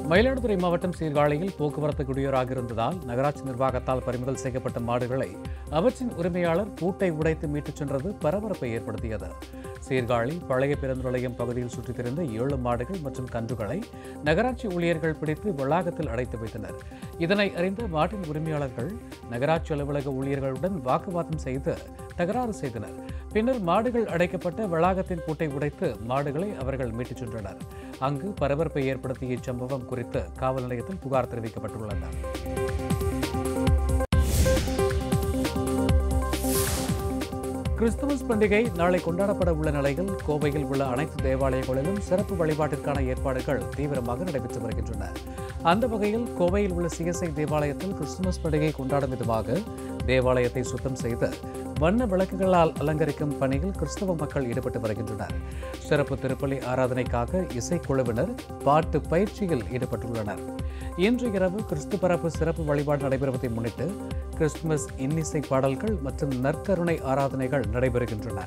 மயிலாடுதுறை மாவட்டம் சீர்காழியில் போக்குவரத்து குடியோராக இருந்ததால் நகராட்சி நிர்வாகத்தால் பறிமுதல் செய்யப்பட்ட மாடுகளை அவற்றின் உரிமையாளர் பூட்டை உடைத்து மீட்டுச் சென்றது பரபரப்பை ஏற்படுத்தியது சீர்காழி பழைய பேருந்து நிலையம் பகுதியில் சுற்றித் திரிந்த ஏழு மாடுகள் மற்றும் கன்றுகளை நகராட்சி ஊழியர்கள் பிடித்து வளாகத்தில் அடைத்து வைத்தனர் இதனை அறிந்த மாட்டின் உரிமையாளர்கள் நகராட்சி அலுவலக ஊழியர்களுடன் வாக்குவாதம் செய்து தகராறு செய்தனர் பின்னர் மாடுகள் அடைக்கப்பட்ட வளாகத்தின் பூட்டை உடைத்து மாடுகளை அவர்கள் மீட்டுச் சென்றனர் அங்கு பரபரப்பை ஏற்படுத்திய இச்சம்பவம் குறித்து காவல் நிலையத்தில் புகார் தெரிவிக்கப்பட்டுள்ளது கிறிஸ்துமஸ் பண்டிகை நாளை கொண்டாடப்பட உள்ள நிலையில் கோவையில் உள்ள அனைத்து தேவாலயங்களிலும் சிறப்பு வழிபாட்டிற்கான ஏற்பாடுகள் தீவிரமாக நடைபெற்று வருகின்றன அந்த வகையில் கோவையில் உள்ள சிஎஸ்ஐ தேவாலயத்தில் கிறிஸ்துமஸ் பண்டிகை கொண்டாடும் விதமாக தேவாலயத்தை சுத்தம் செய்து வண்ண விளக்குகளால் அலங்கரிக்கும் பணியில் கிறிஸ்தவ மக்கள் ஈடுபட்டு வருகின்றனர் சிறப்பு திருப்பலி ஆராதனைக்காக இசைக்குழுவினர் பாட்டு பயிற்சியில் ஈடுபட்டுள்ளனர் இன்று இரவு கிறிஸ்து பரப்பு சிறப்பு வழிபாடு நடைபெறுவதை முன்னிட்டு கிறிஸ்துமஸ் இன்னிசை பாடல்கள் மற்றும் நற்கருணை ஆராதனைகள் நடைபெறுகின்றன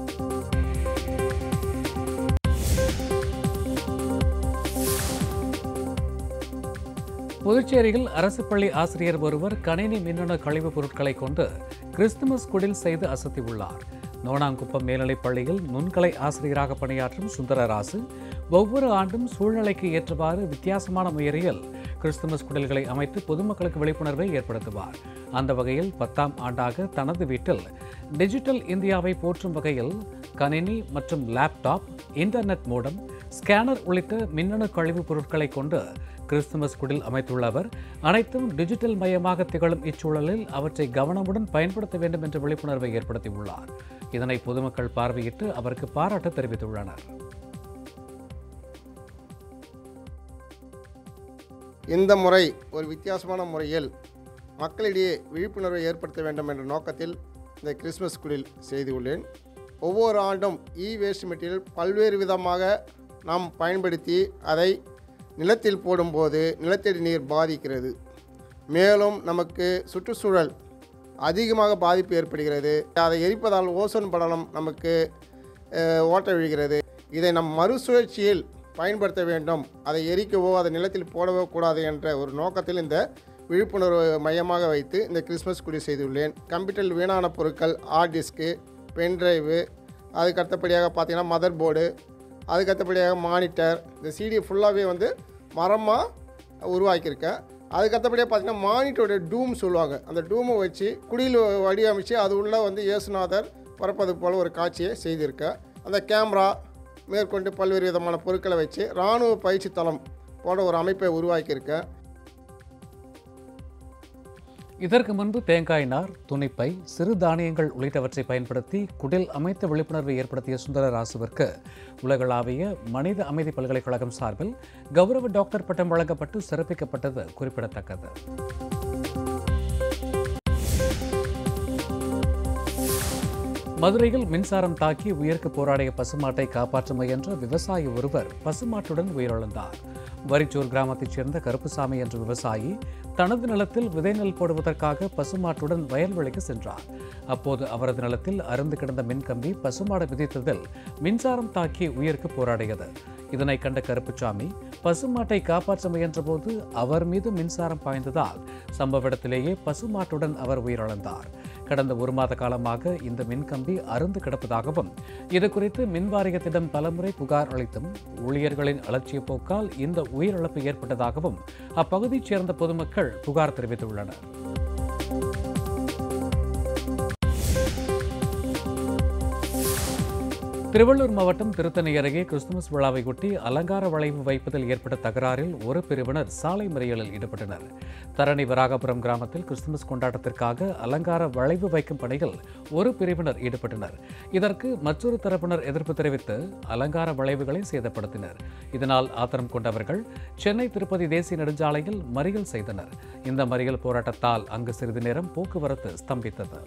புதுச்சேரியில் அரசு பள்ளி ஆசிரியர் ஒருவர் கணினி மின்னணு கழிவுப் பொருட்களை கொண்டு கிறிஸ்துமஸ் குடில் செய்து அசத்தியுள்ளார் நோனாங்குப்பம் மேல்நிலைப் பள்ளியில் நுண்கலை ஆசிரியராக பணியாற்றும் சுந்தரராசு ஒவ்வொரு ஆண்டும் சூழ்நிலைக்கு ஏற்றவாறு வித்தியாசமான முயற்சியில் கிறிஸ்துமஸ் குடில்களை அமைத்து பொதுமக்களுக்கு விழிப்புணர்வை ஏற்படுத்துவார் அந்த வகையில் பத்தாம் ஆண்டாக தனது வீட்டில் டிஜிட்டல் இந்தியாவை போற்றும் வகையில் கணினி மற்றும் லேப்டாப் இன்டர்நெட் மூலம் ஸ்கேனர் உள்ளிட்ட மின்னணு கழிவுப் பொருட்களை கொண்டு கிறிஸ்துமஸ் குடில் அமைத்துள்ள அவர் அனைத்தும் டிஜிட்டல் மயமாக திகழும் இச்சூழலில் அவற்றை கவனமுடன் பயன்படுத்த வேண்டும் என்ற விழிப்புணர்வை ஏற்படுத்தியுள்ளார் இதனை பொதுமக்கள் பார்வையிட்டு அவருக்கு பாராட்டு தெரிவித்துள்ளனர் இந்த முறை ஒரு வித்தியாசமான முறையில் மக்களிடையே விழிப்புணர்வை ஏற்படுத்த வேண்டும் என்ற நோக்கத்தில் இந்த கிறிஸ்மஸ் குடில் செய்துள்ளேன் ஒவ்வொரு ஆண்டும் இ வேஸ்ட் மெட்டீரியல் பல்வேறு விதமாக நாம் பயன்படுத்தி அதை நிலத்தில் போடும்போது நிலத்தடி நீர் பாதிக்கிறது மேலும் நமக்கு சுற்றுச்சூழல் அதிகமாக பாதிப்பு ஏற்படுகிறது அதை எரிப்பதால் ஓசோன் படலம் நமக்கு அஹ், ஓட்ட விழுகிறது இதை நம் மறுசுழற்சியில் பயன்படுத்த வேண்டும் அதை எரிக்கவோ அதை நிலத்தில் போடவோ கூடாது என்ற ஒரு நோக்கத்தில் இந்த விழிப்புணர்வு மையமாக வைத்து இந்த கிறிஸ்மஸ் குடி செய்துள்ளேன் கம்ப்யூட்டரில் வீணான பொருட்கள் ஹார்ட் டிஸ்க்கு பென்ட்ரைவு அதுக்கு அடுத்தபடியாக பார்த்தீங்கன்னா மதர் போர்டு அதுக்கு அடுத்தபடியாக மானிட்டர் இந்த சிடி ஃபுல்லாகவே வந்து மரமாக உருவாக்கியிருக்கேன் அதுக்கு அடுத்தபடியாக பார்த்தீங்கன்னா மானிட்டரோட டூம் சொல்லுவாங்க அந்த டூமை வச்சு குடியில் வடிவமைச்சு அது உள்ள வந்து இயேசுநாதர் பிறப்பது போல் ஒரு காட்சியை செய்திருக்கேன் அந்த கேமரா மேற்கொண்டு பல்வேறு விதமான பொருட்களை வச்சு இராணுவ பயிற்சி தளம் போல ஒரு அமைப்பை உருவாக்கியிருக்கேன் இதற்கு முன்பு தேங்காய் நார் துணிப்பை சிறு தானியங்கள் உள்ளிட்டவற்றை பயன்படுத்தி குடில் அமைத்த விழிப்புணர்வை ஏற்படுத்திய சுந்தரராசுவிற்கு உலகளாவிய மனித அமைதி பல்கலைக்கழகம் சார்பில் கௌரவ டாக்டர் பட்டம் வழங்கப்பட்டு சிறப்பிக்கப்பட்டது குறிப்பிடத்தக்கது மதுரையில் மின்சாரம் தாக்கி உயிருக்கு போராடிய பசுமாட்டை காப்பாற்ற முயன்ற விவசாயி ஒருவர் பசுமாட்டுடன் உயிரிழந்தார் வரிச்சூர் கிராமத்தைச் சேர்ந்த கருப்புசாமி என்ற விவசாயி தனது நிலத்தில் விதை நெல் போடுவதற்காக பசுமாட்டுடன் வயல்வெளிக்கு சென்றார் அப்போது அவரது நிலத்தில் அருந்து கிடந்த மின்கம்பி பசுமாடு மிதித்ததில் மின்சாரம் தாக்கி உயிருக்கு போராடியது இதனை கண்ட கருப்புசாமி பசுமாட்டை காப்பாற்ற முயன்றபோது அவர் மீது மின்சாரம் பாய்ந்ததால் சம்பவ இடத்திலேயே பசுமாட்டுடன் அவர் உயிரிழந்தார் கடந்த ஒரு மாத காலமாக இந்த மின்கம்பி அருந்து கிடப்பதாகவும் இது குறித்து மின் வாரியத்திடம் பலமுறை புகார் அளித்தும் ஊழியர்களின் அலட்சிய போக்கால் இந்த உயிரிழப்பு ஏற்பட்டதாகவும் அப்பகுதியைச் சேர்ந்த பொதுமக்கள் புகார் தெரிவித்துள்ளனர் திருவள்ளூர் மாவட்டம் திருத்தணி அருகே கிறிஸ்துமஸ் விழாவையொட்டி அலங்கார வளைவு வைப்பதில் ஏற்பட்ட தகராறில் ஒரு பிரிவினர் சாலை மறியலில் ஈடுபட்டனர் தரணி வராகபுரம் கிராமத்தில் கிறிஸ்துமஸ் கொண்டாட்டத்திற்காக அலங்கார வளைவு வைக்கும் பணியில் ஒரு பிரிவினர் ஈடுபட்டனர் இதற்கு மற்றொரு தரப்பினர் எதிர்ப்பு தெரிவித்து அலங்கார வளைவுகளை சேதப்படுத்தினர் இதனால் ஆத்திரம் கொண்டவர்கள் சென்னை திருப்பதி தேசிய நெடுஞ்சாலையில் மறியல் செய்தனர் இந்த மறியல் போராட்டத்தால் அங்கு சிறிது நேரம் போக்குவரத்து ஸ்தம்பித்தது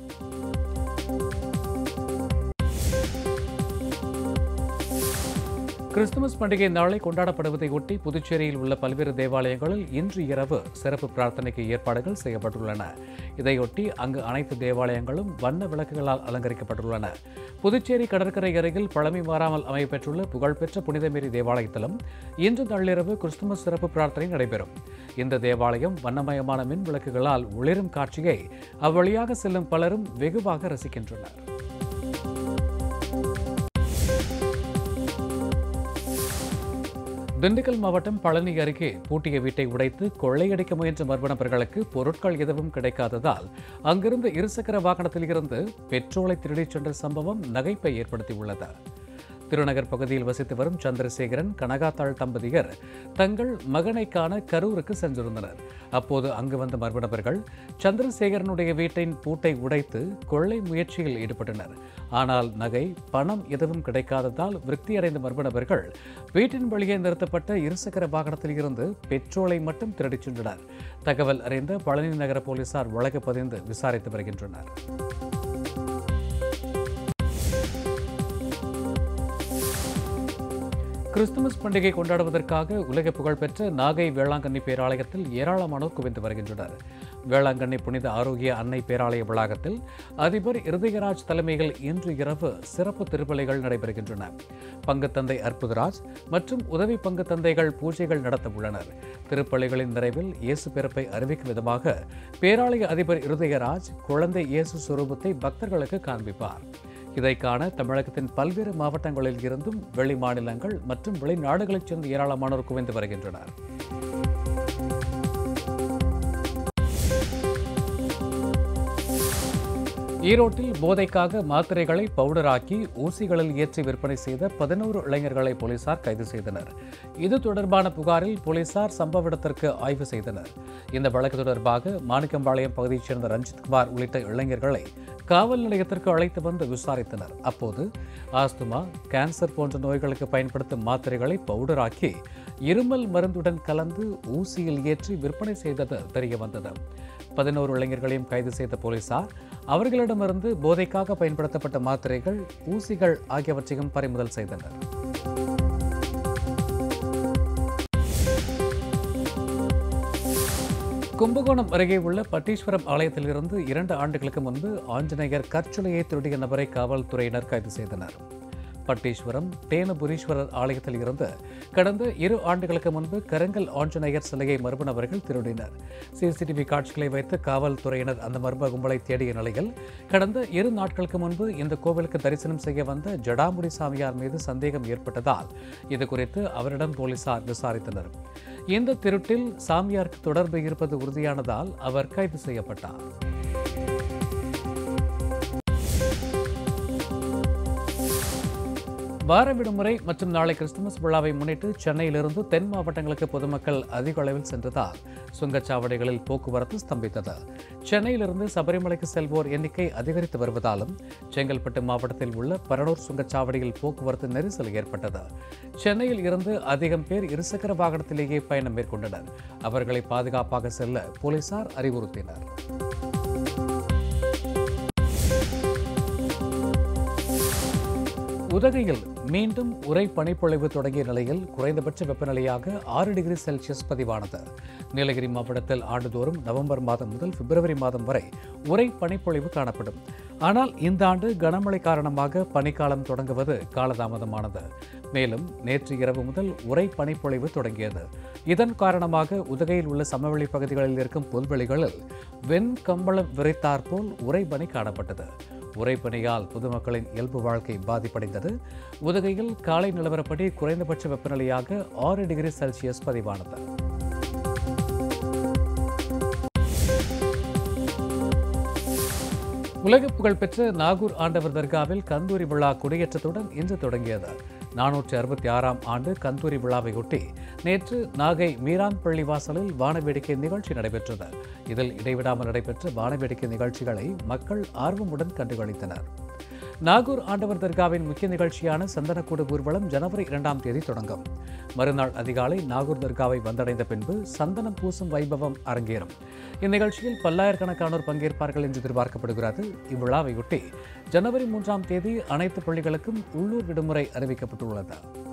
கிறிஸ்துமஸ் பண்டிகை நாளை கொண்டாடப்படுவதை ஒட்டி புதுச்சேரியில் உள்ள பல்வேறு தேவாலயங்களில் இன்று இரவு சிறப்பு பிரார்த்தனைக்கு ஏற்பாடுகள் செய்யப்பட்டுள்ளன இதையொட்டி அங்கு அனைத்து தேவாலயங்களும் வண்ண விளக்குகளால் அலங்கரிக்கப்பட்டுள்ளன புதுச்சேரி கடற்கரை அருகில் பழமை மாறாமல் அமையப்பெற்றுள்ள புகழ்பெற்ற புனிதமேரி தேவாலயத்திலும் இன்று நள்ளிரவு கிறிஸ்துமஸ் சிறப்பு பிரார்த்தனை நடைபெறும் இந்த தேவாலயம் வண்ணமயமான மின் விளக்குகளால் ஒளிரும் காட்சியை அவ்வழியாக செல்லும் பலரும் வெகுவாக ரசிக்கின்றனர் திண்டுக்கல் மாவட்டம் பழனி அருகே பூட்டிய வீட்டை உடைத்து கொள்ளையடிக்க முயன்ற மர்ம நபர்களுக்கு பொருட்கள் எதுவும் கிடைக்காததால் அங்கிருந்த இருசக்கர வாகனத்தில் இருந்து பெட்ரோலை திருடிச் சென்ற சம்பவம் நகைப்பை ஏற்படுத்தியுள்ளது திருநகர் பகுதியில் வசித்து வரும் சந்திரசேகரன் கனகாத்தாள் தம்பதியர் தங்கள் மகனை காண கரூருக்கு சென்றிருந்தனர் அப்போது அங்கு வந்த மர்ம நபர்கள் சந்திரசேகரனுடைய வீட்டின் பூட்டை உடைத்து கொள்ளை முயற்சியில் ஈடுபட்டனர் ஆனால் நகை பணம் எதுவும் கிடைக்காததால் விருத்தியடைந்த மர்ம நபர்கள் வீட்டின் வெளியே நிறுத்தப்பட்ட இருசக்கர வாகனத்தில் இருந்து பெட்ரோலை மட்டும் திருடிச் சென்றனர் தகவல் அறிந்த பழனி நகர போலீசார் வழக்கு பதிந்து விசாரித்து வருகின்றனர் கிறிஸ்துமஸ் பண்டிகை கொண்டாடுவதற்காக உலக புகழ்பெற்ற நாகை வேளாங்கண்ணி பேராலயத்தில் ஏராளமானோர் குவிந்து வருகின்றனர் வேளாங்கண்ணி புனித ஆரோக்கிய அன்னை பேராலய வளாகத்தில் அதிபர் இருதயராஜ் தலைமையில் இன்று இரவு சிறப்பு திருப்பலிகள் நடைபெறுகின்றன பங்குத்தந்தை அற்புதராஜ் மற்றும் உதவி பங்கு தந்தைகள் பூஜைகள் நடத்த உள்ளனர் திருப்பலிகளின் நிறைவில் இயேசு பிறப்பை அறிவிக்கும் விதமாக பேராலய அதிபர் இருதயராஜ் குழந்தை இயேசு சுரூபத்தை பக்தர்களுக்கு காண்பிப்பார் இதை காண தமிழகத்தின் பல்வேறு மாவட்டங்களில் இருந்தும் வெளி மாநிலங்கள் மற்றும் வெளிநாடுகளைச் சேர்ந்த ஏராளமானோர் குவிந்து வருகின்றனர் ஈரோட்டில் போதைக்காக மாத்திரைகளை பவுடராக்கி ஊசிகளில் ஏற்றி விற்பனை செய்த பதினோரு இளைஞர்களை போலீசார் கைது செய்தனர் இது தொடர்பான புகாரில் போலீசார் சம்பவ இடத்திற்கு ஆய்வு செய்தனர் இந்த வழக்கு தொடர்பாக மாணிக்கம்பாளையம் பகுதியைச் சேர்ந்த ரஞ்சித்குமார் உள்ளிட்ட இளைஞர்களை காவல் நிலையத்திற்கு அழைத்து வந்து விசாரித்தனர் அப்போது ஆஸ்துமா கேன்சர் போன்ற நோய்களுக்கு பயன்படுத்தும் மாத்திரைகளை பவுடராக்கி இருமல் மருந்துடன் கலந்து ஊசியில் ஏற்றி விற்பனை செய்தது தெரிய வந்தது பதினோரு இளைஞர்களையும் கைது செய்த போலீசார் அவர்களிடமிருந்து போதைக்காக பயன்படுத்தப்பட்ட மாத்திரைகள் ஊசிகள் ஆகியவற்றையும் பறிமுதல் செய்தனர் கும்பகோணம் அருகே உள்ள பட்டீஸ்வரம் ஆலயத்திலிருந்து இரண்டு ஆண்டுகளுக்கு முன்பு ஆஞ்சநேயர் கற்சிலையை திருடிய நபரை காவல்துறையினர் கைது செய்தனர் பட்டீஸ்வரம் தேனபுரீஸ்வரர் ஆலயத்தில் இருந்து கடந்த இரு ஆண்டுகளுக்கு முன்பு கரங்கல் ஆஞ்சநேயர் சிலையை மர்ம நபர்கள் திருடினர் சிசிடிவி காட்சிகளை வைத்து காவல்துறையினர் அந்த மர்ம கும்பலை தேடிய நிலையில் கடந்த இரு நாட்களுக்கு முன்பு இந்த கோவிலுக்கு தரிசனம் செய்ய வந்த ஜடாமுடி சாமியார் மீது சந்தேகம் ஏற்பட்டதால் இது குறித்து அவரிடம் போலீசார் விசாரித்தனர் இந்த திருட்டில் சாமியாருக்கு தொடர்பு இருப்பது உறுதியானதால் அவர் கைது செய்யப்பட்டார் வார விடுமுறை மற்றும் நாளை கிறிஸ்துமஸ் விழாவை முன்னிட்டு சென்னையிலிருந்து தென் மாவட்டங்களுக்கு பொதுமக்கள் அதிக அளவில் சென்றதால் சுங்கச்சாவடிகளில் போக்குவரத்து ஸ்தம்பித்தது சென்னையிலிருந்து சபரிமலைக்கு செல்வோர் எண்ணிக்கை அதிகரித்து வருவதாலும் செங்கல்பட்டு மாவட்டத்தில் உள்ள பரனூர் சுங்கச்சாவடியில் போக்குவரத்து நெரிசல் ஏற்பட்டது சென்னையில் இருந்து அதிகம் பேர் இருசக்கர வாகனத்திலேயே பயணம் மேற்கொண்டனர் அவர்களை பாதுகாப்பாக செல்ல போலீசார் அறிவுறுத்தினர் உதகையில் மீண்டும் உரை பனிப்பொழிவு தொடங்கிய நிலையில் குறைந்தபட்ச வெப்பநிலையாக ஆறு டிகிரி செல்சியஸ் பதிவானது நீலகிரி மாவட்டத்தில் ஆண்டுதோறும் நவம்பர் மாதம் முதல் பிப்ரவரி மாதம் வரை உரை பனிப்பொழிவு காணப்படும் ஆனால் இந்த ஆண்டு கனமழை காரணமாக பனிக்காலம் தொடங்குவது காலதாமதமானது மேலும் நேற்று இரவு முதல் உரை பனிப்பொழிவு தொடங்கியது இதன் காரணமாக உதகையில் உள்ள சமவெளி பகுதிகளில் இருக்கும் புல்வெளிகளில் வெண் கம்பளம் விரைத்தாற்போல் உரை பனி காணப்பட்டது உரைப்பனியால் பொதுமக்களின் இயல்பு வாழ்க்கை பாதிப்படைந்தது உதகையில் காலை நிலவரப்படி குறைந்தபட்ச வெப்பநிலையாக ஆறு டிகிரி செல்சியஸ் பதிவானது உலக புகழ்பெற்ற நாகூர் ஆண்டவர் தர்காவில் கந்தூரி விழா கொடியேற்றத்துடன் இன்று தொடங்கியது நானூற்றி அறுபத்தி ஆறாம் ஆண்டு கந்தூரி விழாவையொட்டி நேற்று நாகை மீரான் பள்ளி வாசலில் வானவேடிக்கை நிகழ்ச்சி நடைபெற்றது இதில் இடைவிடாமல் நடைபெற்ற வானவேடிக்கை நிகழ்ச்சிகளை மக்கள் ஆர்வமுடன் கண்டுகளித்தனர் நாகூர் ஆண்டவர் தர்காவின் முக்கிய நிகழ்ச்சியான சந்தனக்கூடு ஊர்வலம் ஜனவரி இரண்டாம் தேதி தொடங்கும் மறுநாள் அதிகாலை நாகூர் தர்காவை வந்தடைந்த பின்பு சந்தனம் பூசும் வைபவம் அரங்கேறும் இந்நிகழ்ச்சியில் பல்லாயிரக்கணக்கானோர் பங்கேற்பார்கள் என்று எதிர்பார்க்கப்படுகிறது இவ்விழாவையொட்டி ஜனவரி மூன்றாம் தேதி அனைத்து பள்ளிகளுக்கும் உள்ளூர் விடுமுறை அறிவிக்கப்பட்டுள்ளது